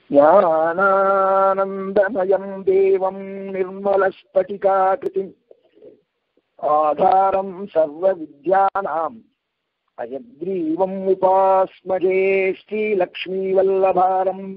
ஞானானந்தமயம் தேவம் நிர்மலஸ்பட்டிகாகிருதிம் ஆதாரம் சர்வ வித்யானாம் அயக்ரீவம் உபாஸ்மகே ஸ்ரீலக்ஷ்மீவல்லபாரம்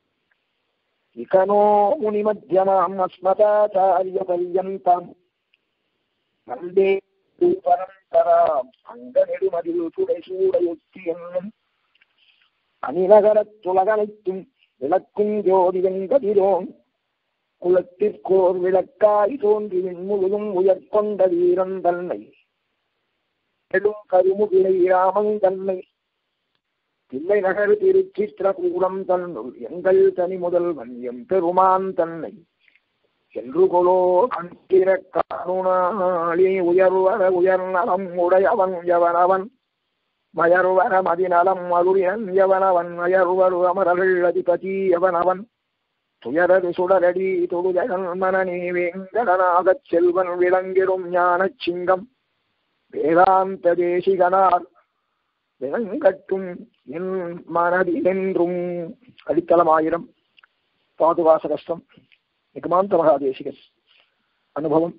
இகனோ முனிமத்தியமாம் அஸ்மதாச்சாரியபர்யந்தாம் வந்தே பரம்பராம் அங்கநெடுமதில் துடைசூடையொத்தி என்னும் அணிநகரத் துலகனைத்தும் விளக்கும் ஜோதியன் கதிரோன் குலத்திற்கோர் விளக்காய் தோன்றி முழுதும் உயர்கொண்ட வீரன் தன்னை நெடும் கருமுகிலை ராமன் தன்னை தில்லை நகர் திருச்சித்திரகூடம் தன்னுள் எங்கள் தனி முதல் வன்யம் பெருமான் தன்னை என்று கொலோ கண்டிர காணுனாளி உயர்வர உயர்நலம் உடையவன் எவனவன் மயர்வர மதிநலம் அருளியன் எவனவன் மயர்வரு அமரர்கள் அதிபதி எவனவன் துயரது சுடரடி தொழுதகன் மனநீ வேங்கடனாகச் செல்வன் விளங்கிடும் ஞானச் சிங்கம் வேதாந்த தேசிகனார் விளங்கட்டும் என் மனதிலென்றும் அடித்தளமாயிரம் பாதுகாச கஷ்டம் நிகமாந்த மகாதேசிகன் அனுபவம்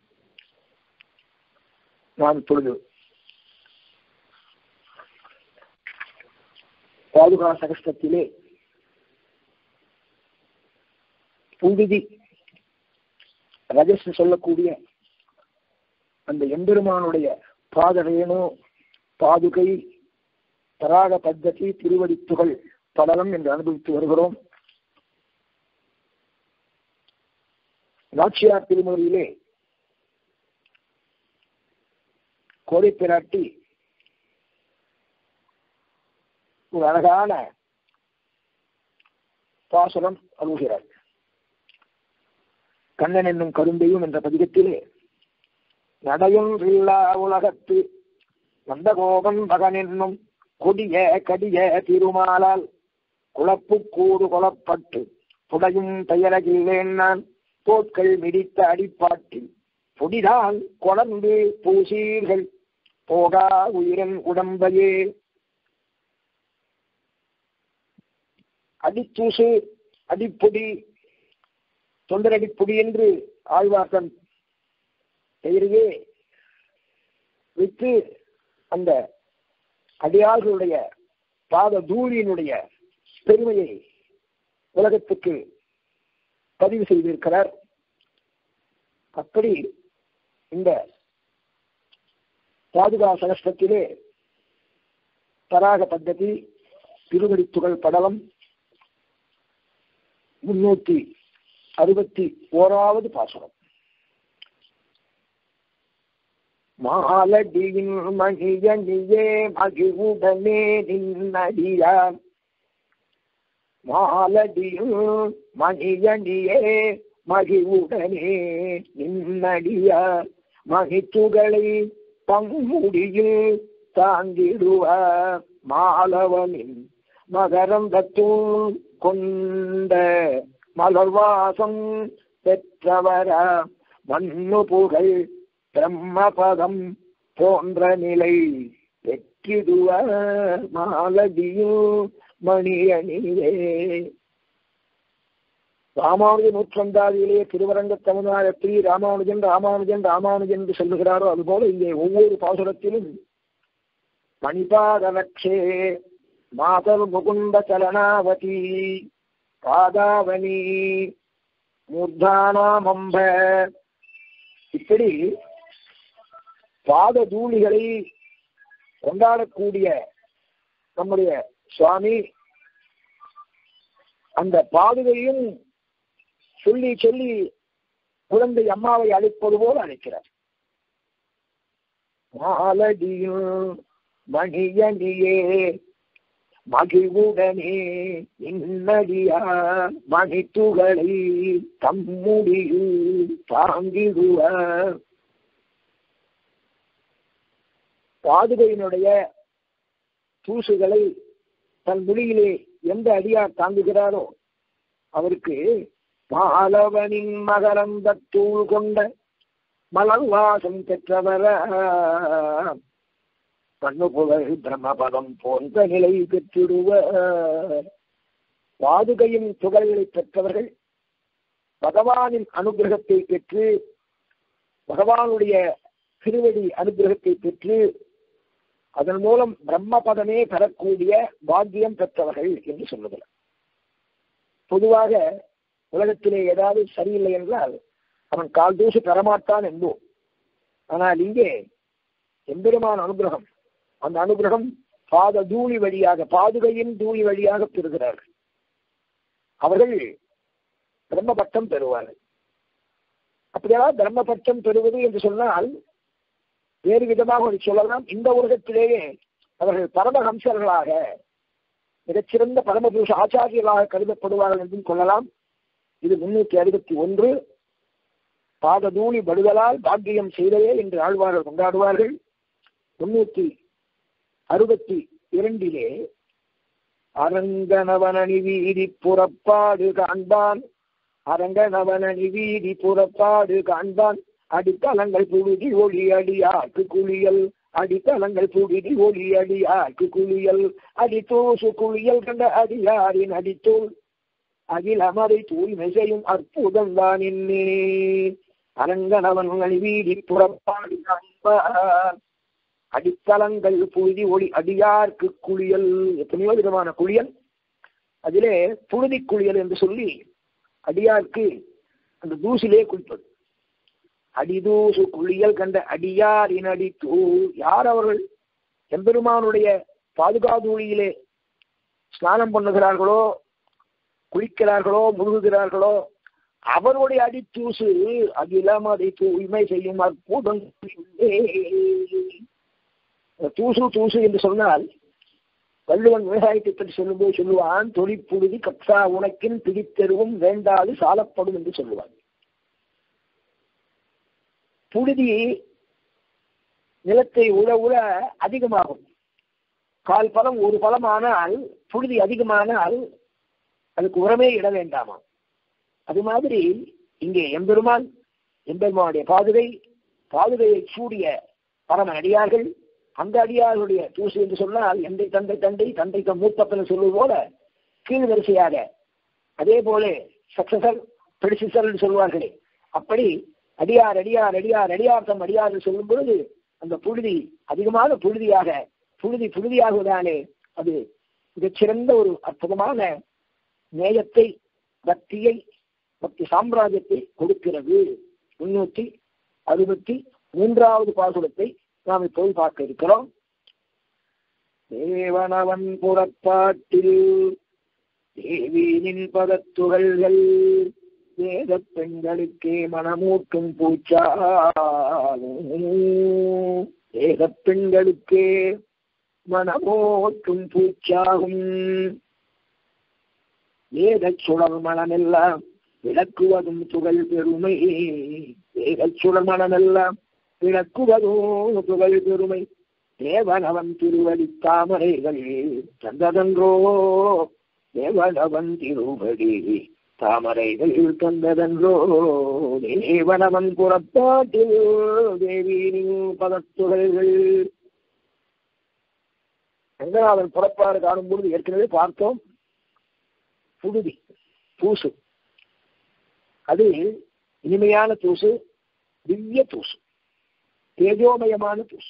நான் இப்பொழுது பாதுகா சகஸ்தத்திலே புழுதி ரஜஸ் சொல்லக்கூடிய அந்த எம்பெருமானுடைய பாதரேணு பாதுகை தராக பத்ததி திருவடித்துகள் படலம் என்று அனுபவித்து வருகிறோம் நாச்சியார் திருமுறையிலே கோடை பிராட்டி ஒரு அழகான பாசுரம் அருகிறார் கண்ணன் என்னும் கரும்பையும் என்ற பதிகத்திலே நடையும் இல்லா உலகத்து வந்த கோபன் மகன் என்னும் கொடிய கடிய திருமாலால் குழப்பு கூடு கொலப்பட்டு புடையும் பெயரகில்லேன் நான் போட்கள் மிடித்த அடிப்பாட்டில் பொடிதான் கொடர்ந்து பூசீர்கள் போகா உயிரன் உடம்பையே அடித்தூசு அடிப்பொடி தொண்டரடிப்பொடி என்று ஆழ்வார்த்தன் பெயரையே வைத்து அந்த அடியார்களுடைய பாத தூரியினுடைய பெருமையை உலகத்துக்கு பதிவு செய்திருக்கிறார் அப்படி இந்த பாதுகா சகஸ்டத்திலே தராக பద్ధதி திருவடித்துகள் படலம் முன்னூத்தி அறுபத்தி ஓராவது பாசுரம் மாலடியின் மகிழனியே மகிழ்வுடனே நின்னடியார் மாலடியும் மணியணியே மகிழ்வுடனே நின்னடியார் மகித்துகளை பங்குடியில் தாங்கிடுவார் மாலவனின் மகரந்தத்துள் கொண்ட மலர்வாசம் பெற்றவர மண்ணு புகழ் பிரம்மபதம் போன்ற நிலை பெற்றிடுவ மாலதியும் மணியணியே ராமானுஜ நூற்றந்தாதியிலே திருவரங்க தமிழ்நாடத்தில் ராமானுஜன் ராமானுஜன் ராமானுஜன் என்று சொல்லுகிறாரோ அதுபோல இங்கே ஒவ்வொரு பாசுரத்திலும் மணிபாதலக்ஷே மாதர் முகுந்த சலனாவதி பாதாவனி மூர்தானாமம்ப இப்படி பாத தூளிகளை கொண்டாடக்கூடிய நம்முடைய சுவாமி அந்த பாதுகையும் சொல்லி சொல்லி குழந்தை அம்மாவை அழைப்பது போல அழைக்கிறார் மாலடியும் மணியணியே மகிழ்வுடனே இன்னடியா மணித்துகளை தம்முடியில் தாங்கிடுவார் பாதுகையினுடைய தூசுகளை தன் மொழியிலே எந்த அடியார் தாங்குகிறாரோ அவருக்கு மாலவனின் மகரந்த தூள் கொண்ட மலர்வாசம் பெற்றவர கண்ணு புகழ் பிரம்மபதம் போன்ற நிலை பெற்றிடுவ பாதுகையின் துகள்களை பெற்றவர்கள் பகவானின் அனுகிரகத்தை பெற்று பகவானுடைய திருவடி அனுகிரகத்தை பெற்று அதன் மூலம் பிரம்ம பதமே பெறக்கூடிய பாக்கியம் பெற்றவர்கள் என்று சொல்லுகிறார் பொதுவாக உலகத்திலே ஏதாவது சரியில்லை என்றால் அவன் கால் தூசு பெறமாட்டான் என்போம் ஆனால் இங்கே எம்பெருமான அனுகிரகம் அந்த அனுகிரகம் பாத தூளி வழியாக பாதுகையின் தூளி வழியாக பெறுகிறார்கள் அவர்கள் பிரம்மபட்டம் பெறுவார்கள் அப்படியெல்லாம் பிரம்மபட்டம் பெறுவது என்று சொன்னால் வேறு விதமாக ஒரு சொல்லலாம் இந்த உலகத்திலேயே அவர்கள் பரமஹம்சர்களாக மிகச்சிறந்த பரமபுருஷ ஆச்சாரியர்களாக கருதப்படுவார்கள் என்றும் கொள்ளலாம் இது முன்னூத்தி அறுபத்தி ஒன்று பாததூளி படுதலால் பாக்கியம் செய்ததே என்று ஆழ்வார்கள் கொண்டாடுவார்கள் முன்னூத்தி அறுபத்தி இரண்டிலே அரங்கனவனி வீதி புறப்பாடு காண்பான் அரங்கனவனி வீதி புறப்பாடு காண்பான் அடித்தளங்கள் புழுதி ஒளி அடியாக்கு குளியல் அடித்தளங்கள் புழுதி ஒளி அடியாக்கு குளியல் அடித்தூசு குளியல் கண்ட அடியாரின் அடித்தூள் அகிலமதை தூய்மை செய்யும் அற்புதம் தான் என்னே அரங்கனவன் வீதி புறப்பாடு காண்பான் அடித்தளங்கள் புழுதி ஒளி அடியார்க்கு குளியல் எத்தனையோ விதமான குளியல் அதிலே புழுதி குளியல் என்று சொல்லி அடியார்க்கு அந்த தூசிலே குளிப்பது அடிதூசு குளியல் கண்ட அடியாரின் அடி தூ யார் அவர்கள் எம்பெருமானுடைய பாதுகாதூளியிலே ஸ்நானம் பண்ணுகிறார்களோ குளிக்கிறார்களோ முழுகுகிறார்களோ அவருடைய அடித்தூசு அகிலம் அதை தூய்மை செய்யும் அற்புதம் தூசு தூசு என்று சொன்னால் வள்ளுவன் விவசாயத்தை பற்றி சொல்லும்போது சொல்லுவான் தொழிற்புழுதி கப்சா உனக்கின் பிடித்தெருவும் வேண்டாது சாலப்படும் என்று சொல்லுவான் புழுதி நிலத்தை உழ உழ அதிகமாகும் கால் பழம் ஒரு பழம் ஆனால் புழுதி அதிகமானால் அதுக்கு உரமே இட வேண்டாமா அது மாதிரி இங்கே எம்பெருமான் எம்பெருமானுடைய பாதுகை பாதுகையை சூடிய பரம அடியார்கள் அந்த அடியார்களுடைய தூசு என்று சொன்னால் எந்தை தந்தை தந்தை தந்தைக்கு மூத்தப்பன் சொல்வது போல கீழ் வரிசையாக அதே போல சக்சசர் பெடிசிசர் என்று சொல்வார்களே அப்படி அடியார் அடியார் அடியார் அடியார் தம் அடியார் சொல்லும் பொழுது அந்த புழுதி அதிகமான புழுதியாக புழுதி புழுதியாகுவதாலே அது மிகச்சிறந்த ஒரு அற்புதமான நேயத்தை பக்தியை பக்தி சாம்ராஜ்யத்தை கொடுக்கிறது முன்னூத்தி அறுபத்தி மூன்றாவது பாசுரத்தை நாம் இப்போது பார்க்க இருக்கிறோம் தேவனவன் புறப்பாட்டில் தேவியின் பதத்துகள்கள் வேத பெண்களுக்கே மனமூட்டும் பூச்சாலும் வேத பெண்களுக்கே மனமூட்டும் பூச்சாகும் வேத சுடர் மனமெல்லாம் விளக்குவதும் துகள் பெருமை வேத சுடர் மனமெல்லாம் விளக்குவதும் துகள் பெருமை தேவனவன் திருவடி தாமரைகள் தந்ததன்றோ தேவனவன் திருவடி தாமரைகள் தந்ததன்றோ தேவனவன் புறப்பாட்டில் தேவியின் பதத்துகள்கள் ரங்கநாதன் புறப்பாடு காணும் பொழுது ஏற்கனவே பார்த்தோம் புழுதி தூசு அது இனிமையான தூசு திவ்ய தூசு தேஜோமயமான தூசு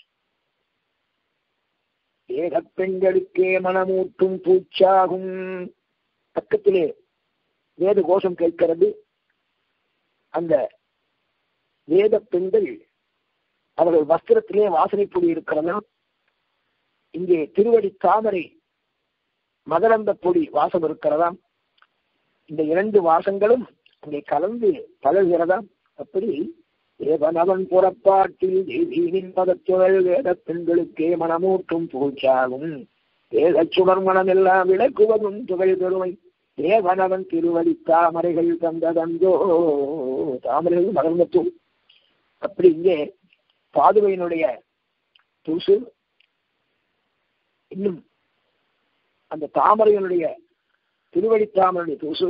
ஏக பெண்களுக்கே மனமூட்டும் பூச்சாகும் பக்கத்திலே வேத கோஷம் கேட்கிறது அந்த வேத பெண்கள் அவர்கள் வஸ்திரத்திலே வாசனை பொடி இருக்கிறதா இங்கே திருவடி தாமரை மகரந்த பொடி வாசம் இருக்கிறதாம் இந்த இரண்டு வாசங்களும் அங்கே கலந்து பழகிறதாம் அப்படி தேவனவன் புறப்பாட்டில் தேவியின் பதச்சுழல் வேத பெண்களுக்கே மனமூட்டும் பூச்சாகும் வேத சுடர் மனமெல்லாம் விளக்குவதும் துகள் பெருமை தேவனவன் திருவடி தாமரைகள் தந்ததந்தோ தாமரைகள் மகர்ந்தத்தும் அப்படி இங்கே பாதுகையினுடைய தூசு இன்னும் அந்த தாமரையினுடைய திருவடி தாமரையுடைய தூசு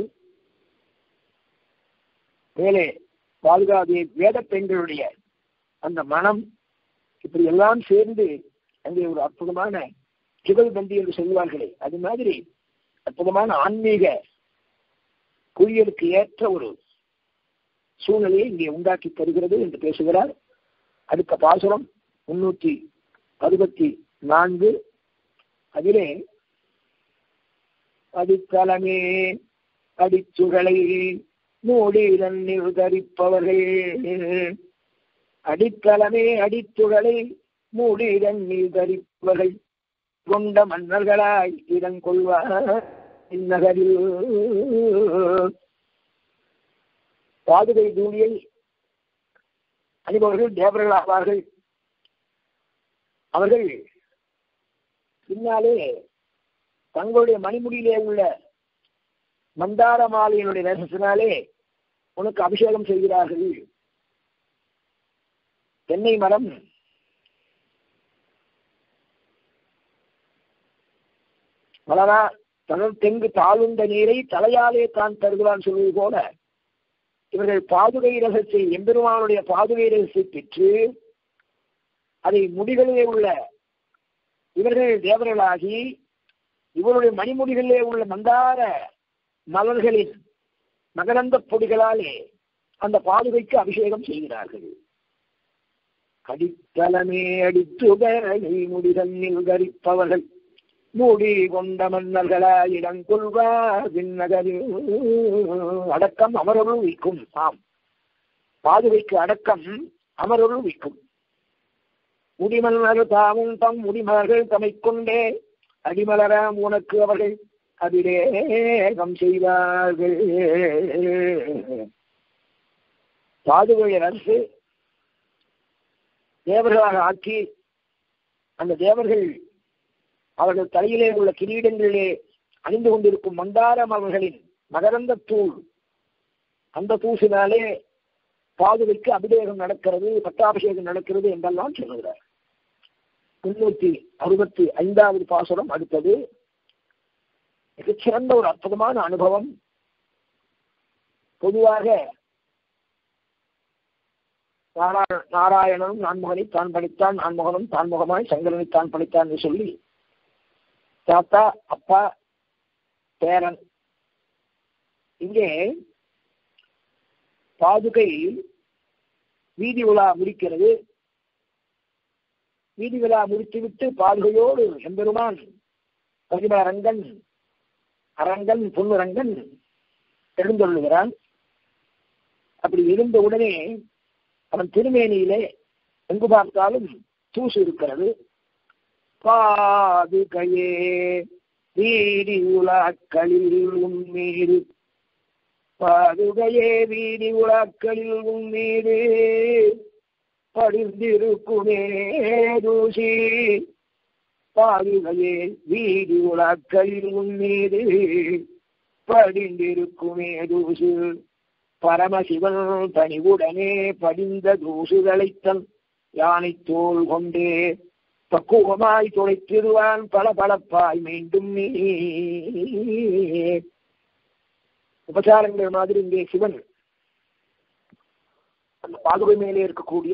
மேலே பாதுகாதே வேத பெண்களுடைய அந்த மனம் இப்படி எல்லாம் சேர்ந்து அங்கே ஒரு அற்புதமான ஜுகல் பந்தி என்று சொல்வார்களே அது மாதிரி அற்புதமான ஆன்மீக குளியலுக்கு ஏற்ற ஒரு சூழ்நிலையை இங்கே உண்டாக்கி தருகிறது என்று பேசுகிறார் அடுத்த பாசுரம் முன்னூற்றி அறுபத்தி நான்கு அதிலே அடித்தளமே அடிச்சுகளை மூடி தன்னில் தரிப்பவர்கள் அடித்தளமே அடித்துகளை மூடி தன்னில் தரிப்பவர்கள் கொண்ட மன்னர்களாய் இடங்கொள்வார் இந்நகரில் பாதுகை தூளியை அணிபவர்கள் தேவர்கள் ஆவார்கள் அவர்கள் பின்னாலே தங்களுடைய மணிமுடியிலே உள்ள மந்தார மாலையினுடைய ரசத்தினாலே உனக்கு அபிஷேகம் செய்கிறார்கள் தென்னை மரம் வளரா தனது தெங்கு தாழ்ந்த நீரை தலையாலே தான் தருகிறான் சொல்வது போல இவர்கள் பாதுகை ரகத்தை எம்பெருமானுடைய பாதுகை ரகத்தை பெற்று அதை முடிகளிலே உள்ள இவர்கள் தேவர்களாகி இவருடைய மணிமுடிகளிலே உள்ள மந்தார மலர்களின் மகரந்த பொடிகளாலே அந்த பாதுகைக்கு அபிஷேகம் செய்கிறார்கள் அடித்தலமே அடித்துகரை முடிதன்னில் கரிப்பவர்கள் மூடி கொண்ட மன்னர்களாய் இடங்கொள்வார் விண்ணகரில் அடக்கம் அமரொருள் வைக்கும் ஆம் பாதுகைக்கு அடக்கம் அமரொருள் வைக்கும் முடிமன்னர் தாமும் தம் முடிமலர்கள் தமை கொண்டே அடிமலராம் உனக்கு அவர்கள் அபிடேகம் செய்வார்கள் பாதுகை அரசு தேவர்களாக ஆக்கி அந்த தேவர்கள் அவர்கள் தலையிலே உள்ள கிரீடங்களிலே அணிந்து கொண்டிருக்கும் மந்தாரம் அவர்களின் மகரந்த தூள் அந்த தூசினாலே பாதுகைக்கு அபிஷேகம் நடக்கிறது பட்டாபிஷேகம் நடக்கிறது என்றெல்லாம் சொல்லுகிறார் முன்னூத்தி அறுபத்தி ஐந்தாவது பாசுரம் அடுத்தது மிகச்சிறந்த ஒரு அற்புதமான அனுபவம் பொதுவாக நாராயணனும் நான்முகனை தான் படித்தான் நான்முகனும் தான்முகமாய் சங்கரனை தான் படித்தான் என்று சொல்லி தாத்தா அப்பா பேரன் இங்கே பாதுகை வீதி உலா முடிக்கிறது வீதி விழா முடித்துவிட்டு பாதுகையோடு எம்பெருமான் பதிமரங்கன் அரங்கன் பொன்னுரங்கன் எழுந்தொள்ளுகிறான் அப்படி இருந்த உடனே அவன் திருமேனியிலே எங்கு பார்த்தாலும் தூசு இருக்கிறது பாதுகையே வீதி உலாக்களில் உம்மீது பாதுகையே வீதி உலாக்களில் உம்மீது படிந்திருக்குமே தூசி பாதுகையே வீதி உலாக்களில் உம்மீது படிந்திருக்குமே தூசு பரமசிவன் பணிவுடனே படிந்த தூசுகளைத்தன் யானை தோல் கொண்டே பக்குவமாய் துளைத்திடுவான் பல பலப்பாய் மீண்டும் நீ உபசாரங்கள் மாதிரி இங்கே சிவன் அந்த பாதுகை மேலே இருக்கக்கூடிய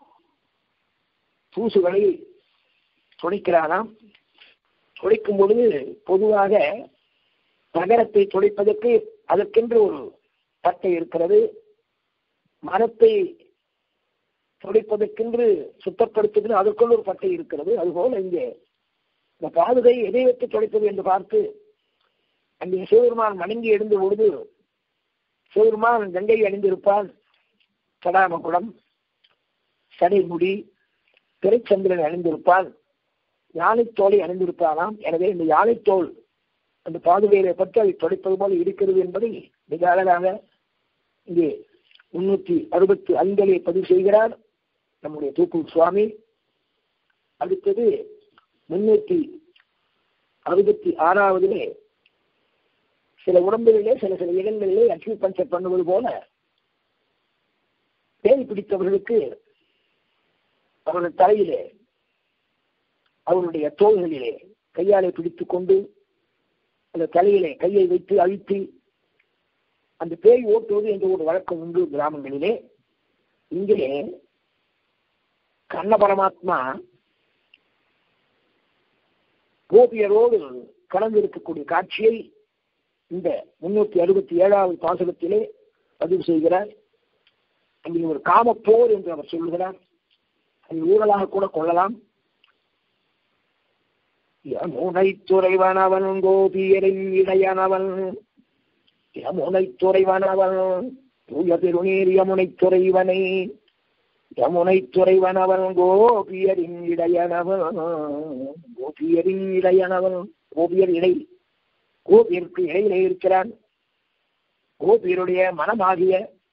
தூசுகளை துடைக்கிறானாம் துடைக்கும் பொழுது பொதுவாக நகரத்தை துடைப்பதற்கு அதற்கென்று ஒரு பட்டை இருக்கிறது மரத்தை துடைப்பதற்கென்று சுத்தப்படுத்துகிற அதற்குள் ஒரு பட்டை இருக்கிறது அதுபோல இங்கே இந்த பாதுகை எதை வைத்து துடைப்பது என்று பார்த்து அங்கே சிவபெருமான் வணங்கி எழுந்த பொழுது சிவபெருமான் கங்கை அணிந்திருப்பான் சடாமகுடம் சடைமுடி திரைச்சந்திரன் அணிந்திருப்பான் யானைத்தோலை அணிந்திருப்பானாம் எனவே இந்த யானைத்தோல் அந்த பாதுகையிலை பற்றி அதை துடைப்பது போல இருக்கிறது என்பதை மிக அழகாக இங்கே முன்னூத்தி அறுபத்தி ஐந்திலே பதிவு செய்கிறார் நம்முடைய தூக்கூர் சுவாமி அடுத்தது முன்னூத்தி அறுபத்தி ஆறாவதிலே சில உடம்புகளிலே சில சில இடங்களிலே அக்னி பஞ்சர் பண்ணுவது போல பேய் பிடித்தவர்களுக்கு அவர்கள் தலையிலே அவருடைய தோள்களிலே கையாலே பிடித்துக் கொண்டு அந்த தலையிலே கையை வைத்து அழுத்தி அந்த பேய் ஓட்டுவது என்ற ஒரு வழக்கம் உண்டு கிராமங்களிலே இங்கே கண்ண பரமாத்மா கோபியரோடு கலந்து இருக்கக்கூடிய காட்சியை இந்த முன்னூத்தி அறுபத்தி ஏழாவது பாசகத்திலே பதிவு செய்கிறார் அங்கே ஒரு காமப்போர் என்று அவர் சொல்லுகிறார் அது ஊழலாக கூட கொள்ளலாம் யமுனை துறைவனவன் கோபியரின் இடையனவன் யமுனை துறைவனவன் தூய திருநீர் யமுனை துறைவனை யமுனை துறைவனவன் கோபியரின் இடையனவன் கோபியரின் இடையனவன் கோபியர் இடை கோபியருக்கு இடையிலே இருக்கிறான் கோபியருடைய மனமாகிய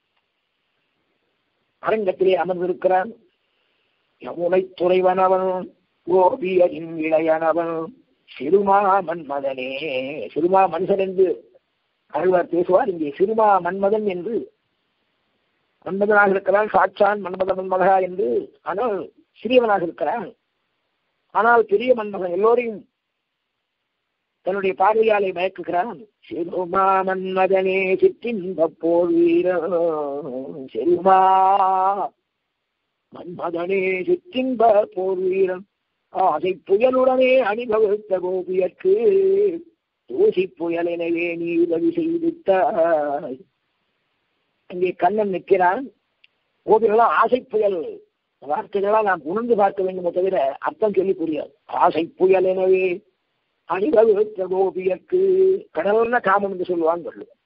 அரங்கத்திலே அமர்ந்திருக்கிறான் யமுனை துறைவனவன் கோபியரின் இளையனவன் சிறுமா மன்மதனே சிறுமா மனுஷன் என்று அருள்வார் பேசுவார் இங்கே சிறுமா மன்மதன் என்று மன்மதனாக இருக்கிறான் சாட்சான் மன்மத மன்மதா என்று ஆனால் சிறியவனாக இருக்கிறான் ஆனால் பெரிய மன்மதன் எல்லோரையும் தன்னுடைய பார்வையாலை மயக்குகிறான் சிறுமா மன்மதனே சிற்றின்ப போர் வீரன் சிறுமா மன்மதனே சிற்றின்ப போர் வீரன் ஆசை புயலுடனே அணிபவித்த கோபியற்கு தூசி புயல் எனவே நீ உதவி செய்துத்தாய் அங்கே கண்ணன் நிற்கிறான் கோபிகளா ஆசை புயல் வார்த்தைகளெல்லாம் நாம் உணர்ந்து பார்க்க வேண்டுமே தவிர அர்த்தம் சொல்லி புரியாது ஆசை புயல் எனவே அணிவகுத்த கோபியற்கு கடல்ன காமம் என்று சொல்லுவான் வள்ளுவன்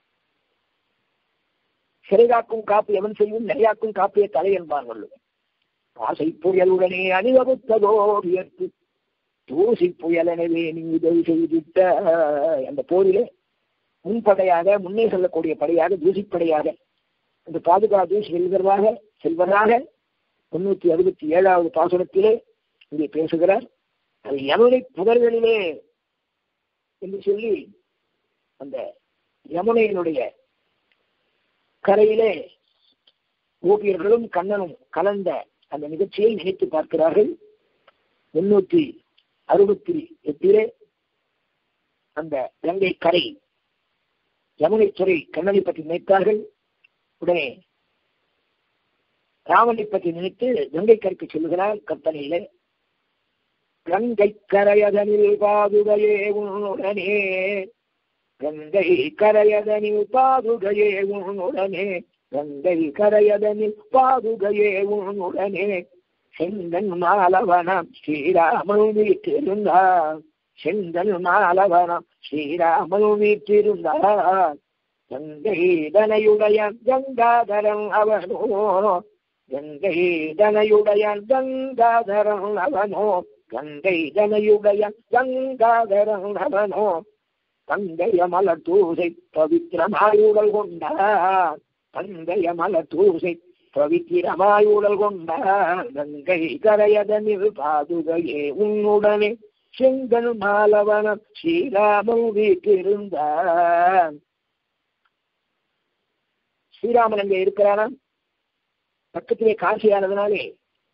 சிறைகாக்கும் காப்பு எவன் செய்யும் நிறையாக்கும் காப்பிய தலை என்பான் வள்ளுவன் ஆசை புயலுடனே அணிவகுத்த கோபியற்கு தூசி புயல் எனவே நீ உதவி செய்துட்ட அந்த போரிலே முன்படையாக முன்னே செல்லக்கூடிய படையாக தூசிப்படையாக இந்த பாதுகாப்பு செல்வதாக செல்வதாக முன்னூத்தி அறுபத்தி ஏழாவது பாசனத்திலே இங்கே பேசுகிறார் அது யமுனை புதர்களிலே என்று சொல்லி அந்த யமுனையினுடைய கரையிலே ஓவியர்களும் கண்ணனும் கலந்த அந்த நிகழ்ச்சியை நினைத்து பார்க்கிறார்கள் முன்னூத்தி அறுபத்தி எட்டிலே அந்த கங்கை கரை யமுனை துறை கண்ணனை பற்றி நினைத்தார்கள் உடனே ராமனை பற்றி நினைத்து கங்கை கரைக்கு சொல்லுகிறார் கற்பனையிலே கங்கை கரையதனில் பாதுகையே உன்னுடனே கங்கை கரையதனில் பாதுகையே உன்னுடனே கங்கை கரையதனில் பாதுகையே உன்னுடனே செந்தன் மாலவனம் ஸ்ரீராமன் வீட்டிருந்தார் செந்தன் மாலவனம் ஸ்ரீராமன் வீட்டிருந்தார் கங்கை தனையுடைய கங்காதரன் அவனோ கங்கை தனையுடைய கங்காதரன் அவனோ கங்கை தனையுடைய கங்காதரன் அவனோ தங்கைய மலர் தூசை பவித்திரமாயுடல் கொண்டார் தங்கைய மலர் தூசை பவித்திரமாயுடல் கொண்டார் கங்கை கரையதனில் பாதுகையே உன்னுடனே செங்கல் மாலவனம் ஸ்ரீராமன் வீட்டிருந்தான் ஸ்ரீராமன் அங்கே இருக்கிறானா பக்கத்திலே காசியானதுனாலே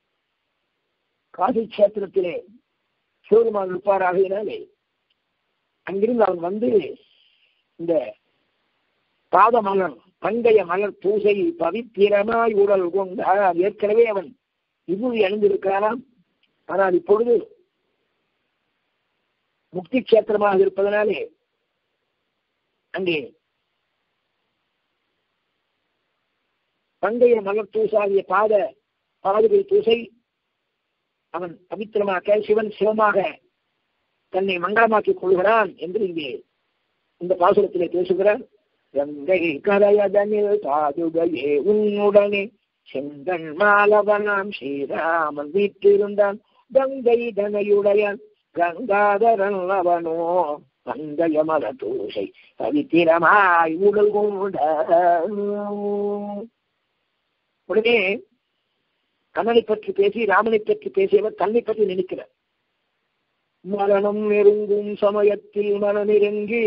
காசி கஷேத்திரத்திலே சிவருமான் இருப்பார் ஆகையினாலே அங்கிருந்து அவன் வந்து இந்த பாத மலர் பங்கைய மலர் பூசை பவித்திரமாய் உடல் கொண்டார் ஏற்கனவே அவன் விபூதி அணிந்திருக்கிறானாம் ஆனால் இப்பொழுது முக்தி கஷேத்திரமாக இருப்பதனாலே அங்கே பங்கைய மலர் தூசாகிய பாத பாதுகை தூசை அவன் பவித்திரமாக்க சிவன் சிவமாக தன்னை மங்களமாக்கிக் கொள்கிறான் என்று இங்கே இந்த பாசுரத்திலே பேசுகிறார் கங்கை கரையதனில் பாதுகையே உன்னுடனே செங்கன் மாலவனாம் ஸ்ரீராமன் வீட்டிருந்தான் கங்கை தனையுடையான் கங்காதரன் அவனோ கங்கைய மல தூசை பவித்திரமாய் உடல் கொண்ட உடனே கண்ணனை பற்றி பேசி ராமனை பற்றி பேசியவர் தன்னை பற்றி நினைக்கிறார் மரணம் நெருங்கும் சமயத்தில் மனமிறங்கி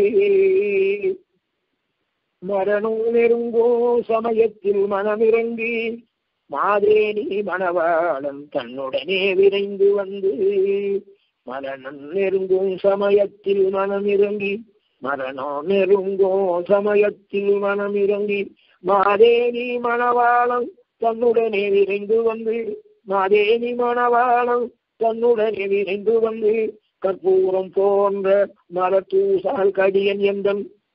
மரணம் நெருங்கும் சமயத்தில் மனமிறங்கி மாதேனி மணவாளன் தன்னுடனே விரைந்து வந்து மரணம் நெருங்கும் சமயத்தில் மனமிறங்கி மரணம் நெருங்கும் சமயத்தில் மனமிறங்கி மாதேனி மணவாளன் தன்னுடனே விரைந்து வந்து மாதேனி மணவாளன் தன்னுடனே விரைந்து வந்து கற்பூரம் போன்ற மரத்தூசால் கடியன் எந்தன்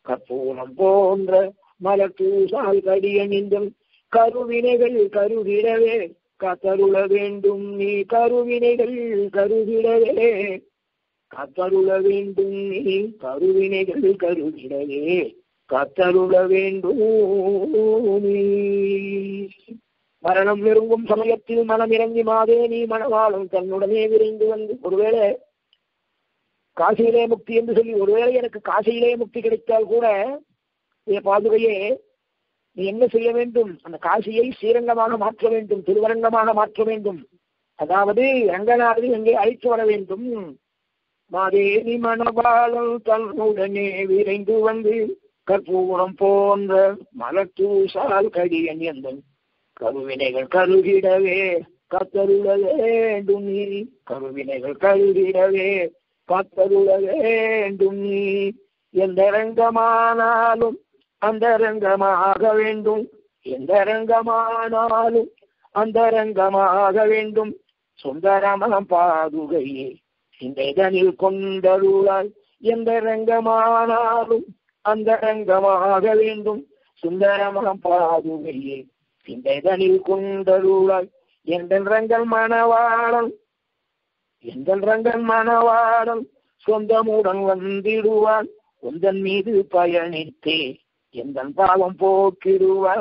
கற்பூரம் போன்ற மலத்தூசால் கடியணிந்தும் கருவினைகள் கருகிடவே கத்தருள வேண்டும் நீ கருவினைகள் கருகிடவே கத்தருள வேண்டும் நீ கருவினைகள் கருகிடவே கத்தருள வேண்டும் நீ மரணம் நெருங்கும் சமயத்தில் மனம் இறங்கி மாதே நீ மனவாளும் தன்னுடனே விரைந்து வந்து ஒருவேளை காசியிலே முக்தி என்று சொல்லி ஒருவேளை எனக்கு காசியிலே முக்தி கிடைத்தால் கூட என் பாதுகையே நீ என்ன செய்ய வேண்டும் அந்த காசியை ஸ்ரீரங்கமாக மாற்ற வேண்டும் திருவரங்கமாக மாற்ற வேண்டும் அதாவது ரங்கநாதனை எங்கே அழைத்து வர வேண்டும் மாதேவி மணவாளம் தன்னுடனே விரைந்து வந்து கற்பூரம் போன்ற மலத்தூசால் கடியன் எந்தன் கருவினைகள் கருகிடவே கத்தருள வேண்டும் நீ கருவினைகள் கருகிடவே கத்தருள வேண்டும் நீ எந்த ரங்கமானாலும் அந்த ரங்கமாக வேண்டும் எந்த ரங்கமானாலும் அந்த ரங்கமாக வேண்டும் சுந்தரமம் பாதுகையே இந்த இதனில் கொண்டருளாய் எந்த ரங்கமானாலும் அந்த ரங்கமாக வேண்டும் சுந்தரமம் பாதுகையே இந்த இதனில் கொண்டருளாய் எந்த ரங்கல் மணவாளம் எந்த ரங்கல் மணவாளம் சொந்தமுடன் வந்திடுவான் உந்தன் மீது பயணித்தே எந்த பாவம் போக்கிடுவார்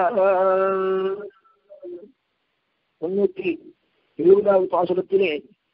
முன்னூற்றி இருபதாவது பாசுரத்திலே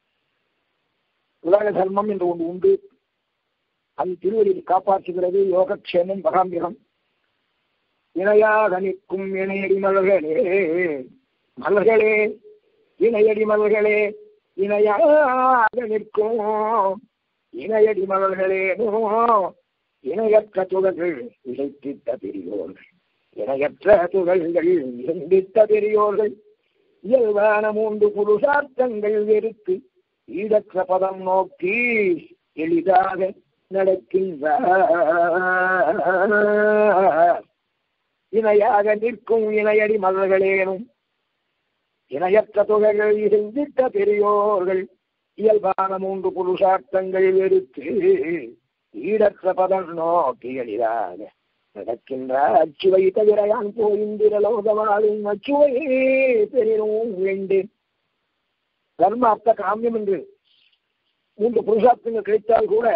உலக தர்மம் என்று ஒன்று உண்டு அது திருவள்ளில் காப்பாற்றுகிறது யோகக்ஷேமம் பகாம்பிரம் இணையாக நிற்கும் இணையடி மலர்களே மலர்களே இணையடி மலர்களே இணையாக நிற்கும் இணையடி மலர்களேனோ இணையற்ற துகள்கள் இழைத்திட்ட பெரியோர்கள் இணையற்ற துகள்கள் இணைந்திட்ட பெரியோர்கள் இயல்பான மூன்று புருஷார்த்தங்கள் வெறுத்து ஈடற்ற பதம் நோக்கி எளிதாக நடக்கின்ற இணையாக நிற்கும் இணையடி மலர்களேனும் இணையற்ற துகள்கள் இசைந்திட்ட பெரியோர்கள் இயல்பான மூன்று புருஷார்த்தங்கள் வெறுத்து ஈடற்ற பதம் நோக்கி எளிதாக நடக்கின்ற அச்சுவை தவிர யான் போயிந்திரலோகவாழும் அச்சுவையே பெரினும் வேண்டேன் தர்ம அர்த்த காமியம் என்று மூன்று புருஷார்த்தங்கள் கிடைத்தால் கூட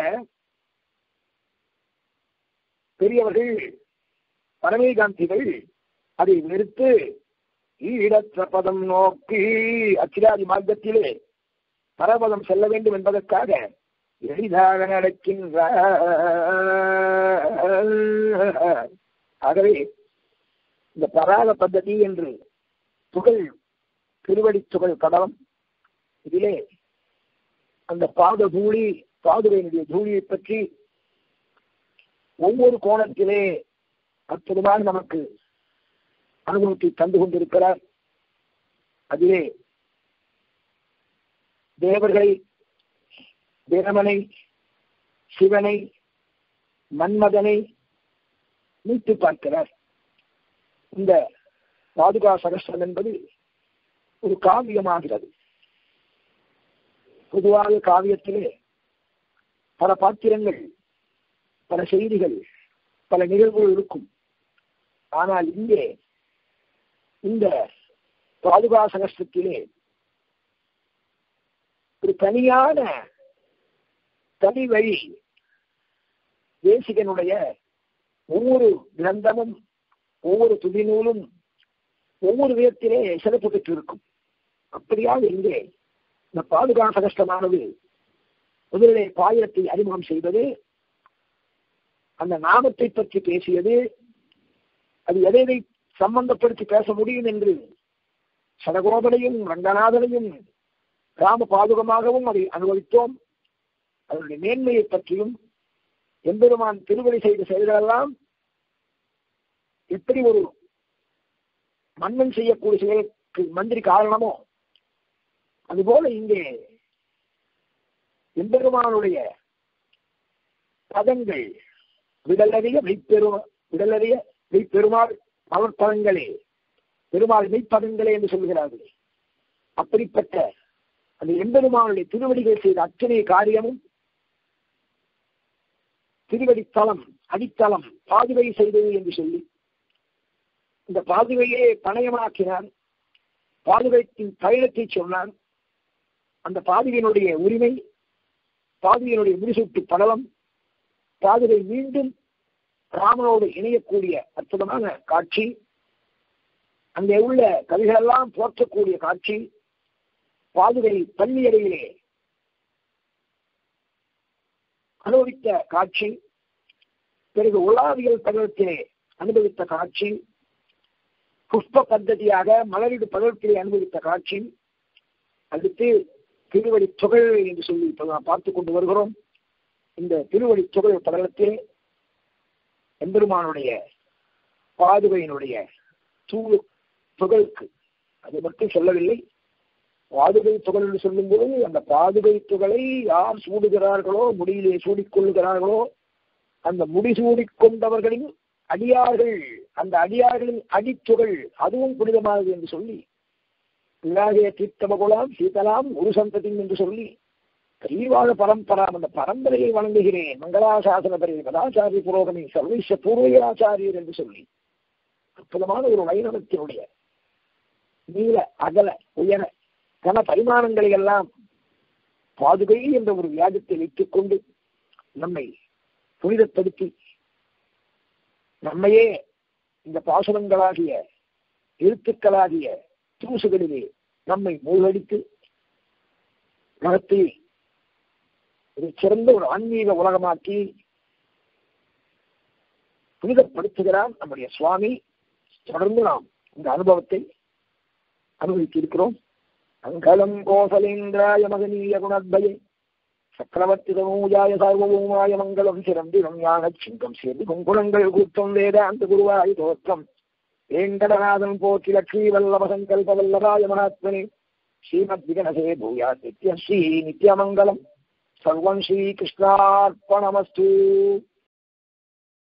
பெரியவர்கள் பரமேகாந்திகள் அதை வெறுத்து ஈடற்ற பதம் நோக்கி அச்சிராதி மார்க்கத்திலே பரபதம் செல்ல வேண்டும் என்பதற்காக எளிதாக நடக்கின்ற ஆகவே இந்த பராக பద్ధதி என்று துகள் திருவடி துகள் கடலம் இதிலே அந்த பாத தூளி பாதுகையினுடைய தூளியை பற்றி ஒவ்வொரு கோணத்திலே அற்புதமாக நமக்கு அனுபவத்தை தந்து கொண்டிருக்கிறார் அதிலே தேவர்களை பிரமனை சிவனை மன்மதனை மீட்டு பார்க்கிறார் இந்த பாதுகா சகஸ்ரம் என்பது ஒரு காவியமாகிறது பொதுவாக காவியத்திலே பல பாத்திரங்கள் பல செய்திகள் பல நிகழ்வுகள் இருக்கும் ஆனால் இங்கே இந்த பாதுகா சகஸ்திரத்திலே ஒரு தனியான தனி வழி தேசிகனுடைய ஒவ்வொரு கிரந்தமும் ஒவ்வொரு துதிநூலும் ஒவ்வொரு விதத்திலே சிறப்பு பெற்றிருக்கும் அப்படியாக இங்கே இந்த பாதுகா சகஸ்டமானது முதலிலே பாயிரத்தை அறிமுகம் செய்வது அந்த நாமத்தை பற்றி பேசியது அது எதை எதை சம்பந்தப்படுத்தி பேச முடியும் என்று சடகோபனையும் ரங்கநாதனையும் ராம பாதுகமாகவும் அதை அனுபவித்தோம் அதனுடைய மேன்மையை பற்றியும் எம்பெருமான் திருவடி செய்த செயல்களெல்லாம் எப்படி ஒரு மன்னன் செய்யக்கூடிய செயலுக்கு மந்திரி காரணமோ அதுபோல இங்கே எம்பெருமானுடைய பதங்கள் விடலறிய மெய்ப்பெரு விடலறிய மெய்ப்பெருமாள் மலர்பதங்களே பெருமாள் மெய்ப்பதங்களே என்று சொல்கிறார்கள் அப்படிப்பட்ட அந்த எம்பெருமானுடைய திருவடிகள் செய்த அத்தனை காரியமும் திருவடித்தலம் அடித்தளம் பாதுகை செய்தது என்று சொல்லி இந்த பாதுகையே பணயமாக்கினான் பாதுகைத்தின் பயணத்தை சொன்னான் அந்த பாதுகையினுடைய உரிமை பாதுகையினுடைய முடிசூட்டு படலம் பாதுகை மீண்டும் ராமனோடு இணையக்கூடிய அற்புதமான காட்சி அங்கே உள்ள கவிகளெல்லாம் போற்றக்கூடிய காட்சி பாதுகை பள்ளியறையிலே அனுபவித்த காட்சி பிறகு உலாவியல் பருவத்திலே அனுபவித்த காட்சி புஷ்ப பద్ధதியாக மலரிடு பருவத்திலே அனுபவித்த காட்சி அடுத்து திருவடி தொகை என்று சொல்லி இப்ப நாம் பார்த்துக் கொண்டு வருகிறோம் இந்த திருவடி தொகை படலத்தில் எம்பெருமானுடைய பாதுகையினுடைய தூ துகளுக்கு அது மட்டும் சொல்லவில்லை பாதுகை துகள் என்று சொல்லும்போது அந்த பாதுகை துகளை யார் சூடுகிறார்களோ முடியிலே சூடிக்கொள்ளுகிறார்களோ அந்த முடி சூடிக்கொண்டவர்களின் அடியார்கள் அந்த அடியார்களின் அடித்துகள் அதுவும் புனிதமானது என்று சொல்லி பிள்ளாகிய தீர்த்தமகுலாம் சீதலாம் ஒரு சந்ததி என்று சொல்லி கீழ்வாழ பரம்பராம் அந்த பரம்பரையை வணங்குகிறேன் மங்களாசாசன பரி பதாச்சாரிய புரோகமி சர்வீச பூர்வீராச்சாரியர் என்று சொல்லி அற்புதமான ஒரு வைணவத்தினுடைய நீல அகல உயர கன பரிமாணங்களை எல்லாம் பாதுகை என்ற ஒரு வியாஜத்தை வைத்துக் கொண்டு நம்மை புனிதப்படுத்தி நம்மையே இந்த பாசுரங்களாகிய எழுத்துக்களாகிய தூசுகளிலே நம்மை மூழ்கடித்து உலகத்தில் ஒரு சிறந்த ஒரு ஆன்மீக உலகமாக்கி புனிதப்படுத்துகிறார் நம்முடைய சுவாமி தொடர்ந்து நாம் இந்த அனுபவத்தை அனுபவித்து இருக்கிறோம் மங்களம் கோசலேந்திராய மகனீய குணத்வயே சக்கரவர்த்தி தனூஜாய சார்வபௌமாய மங்களம் சிறந்திரம் ஞான சிங்கம் சேர்ந்து குங்குணங்கள் கூத்தம் வேதாந்த குருவாய் தோற்றம் வேங்கடநாதன் போற்றி லட்சுமி வல்லப சங்கல்ப வல்லபாய மகாத்மனே ஸ்ரீமத் விகனசே பூயா நித்ய ஸ்ரீ நித்யமங்கலம் சர்வம் ஸ்ரீ கிருஷ்ணார்ப்பணமஸ்து